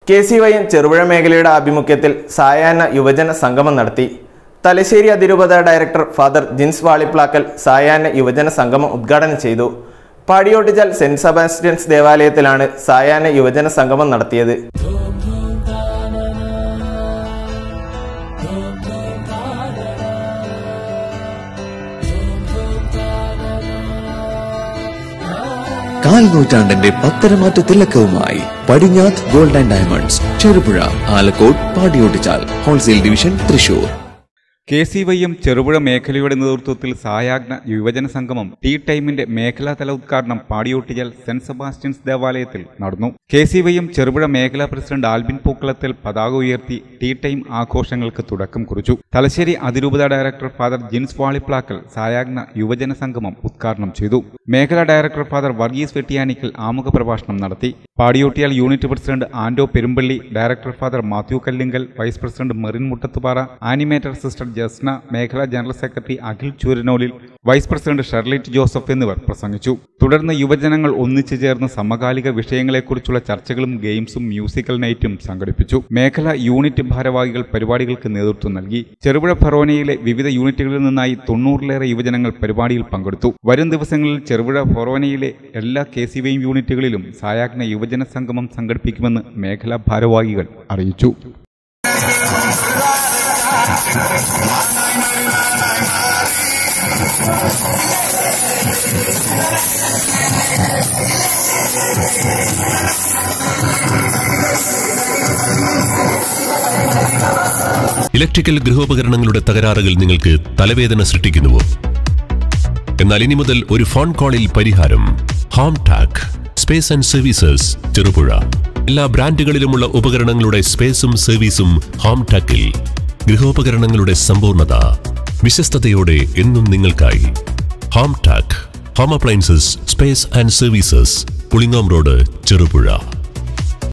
K C Y M Cherupuzha മേഖലയുടെ ആഭിമുഖ്യത്തിൽ സായാഹ്ന യുവജന സംഗമം നടത്തി തലശ്ശേരി അതിരൂപത ഡയറക്ടർ ഫാദർ ജിൻസ് വാളിപ്ലാക്കൽ സായാഹ്ന യുവജന സംഗമം ഉദ്ഘാടനം ചെയ്തു പാടിയോട്ടിച്ചാൽ സെന്റ് സെബാസ്റ്റ്യൻസ് ദേവാലയത്തിലാണ് സായാഹ്ന യുവജന സംഗമം നടത്തിയത് കാൽ നൂറ്റാണ്ടിന്റെ പത്തരമാറ്റ തിലക്കവുമായി Padinjarath gold and diamonds Cherupuzha Alakode Padiyottuchal wholesale division Thrissur K C Y M Cherupuzha മേഖലയുടെ നേതൃത്വത്തിൽ സായാജ്ഞ യുവജന സംഗമം ടീ ടൈമിന്റെ മേഖലാതല ഉദ്ഘാടനം പാടിയോട്ടിയാൽ സെന്റ് സെബാസ്റ്റ്യൻസ് ദേവാലയത്തിൽ നടന്നു K C Y M Cherupuzha മേഖലാ പ്രസിഡന്റ് ആൽബിൻ പൂക്കളത്തിൽ പതാക ഉയർത്തി ടീ ടൈം ആഘോഷങ്ങൾക്ക് തുടക്കം കുറിച്ചു തലശ്ശേരി അതിരൂപത ഡയറക്ടർ ഫാദർ ജിൻസ് വാളിപ്ലാക്കൽ സായാജ്ഞ യുവജന സംഗമം ഉദ്ഘാടനം ചെയ്തു മേഖലാ ഡയറക്ടർ ഫാദർ വർഗീസ് വെട്ടിയാനിക്കൽ ആമുഖ പ്രഭാഷണം നടത്തി Padiyottuchal unit president Anto Perumpally director father Mathew Kallingal vice president Merin Muttathupara animator sister Jasna മേഖലാ general secretary Akhil Chooranolil vice president Sherlit Joseph എന്നിവർ പ്രസംഗിച്ചു തുടർന്ന് യുവജനങ്ങൾ ഒന്നിച്ചു ചേർന്ന് സമകാലിക വിഷയങ്ങളെക്കുറിച്ചുള്ള ചർച്ചകളും ഗെയിംസും മ്യൂസിക്കൽ നൈറ്റും സംഘടിപ്പിച്ചു മേഖലാ യൂണിറ്റ് ഭാരവാഹികൾ പരിപാടികൾക്ക് നേതൃത്വം നൽകി ചെറുപുഴ ഫെറോനയിലെ വിവിധ യൂണിറ്റുകളിൽ നിന്നായി തൊണ്ണൂറിലേറെ യുവജനങ്ങൾ പരിപാടിയിൽ പങ്കെടുത്തു വരും ദിവസങ്ങളിൽ ചെറുപുഴ ഫൊറോനയിലെ എല്ലാ കെ സി വൈ യൂണിറ്റുകളിലും സായാജ്ഞ യുവജന സംഗമം സംഘടിപ്പിക്കുമെന്ന് മേഖലാ ഭാരവാഹികൾ അറിയിച്ചു ഇലക്ട്രിക്കൽ ഗൃഹോപകരണങ്ങളുടെ തകരാറുകൾ നിങ്ങൾക്ക് തലവേദന സൃഷ്ടിക്കുന്നുവോ എന്നാൽ ഇനി മുതൽ ഒരു ഫോൺ കോളിൽ പരിഹാരം home tech space and services Cherupuzha എല്ലാ ബ്രാൻഡുകളിലുമുള്ള ഉപകരണങ്ങളുടെ സ്പേസും സർവീസും ഹോം ടാക്കിൽ ഗൃഹോപകരണങ്ങളുടെ സമ്പൂർണ്ണത വിശ്വസ്തയോടെ എന്നും നിങ്ങൾക്കായി home tech home appliances space and services Pulingome road Cherupuzha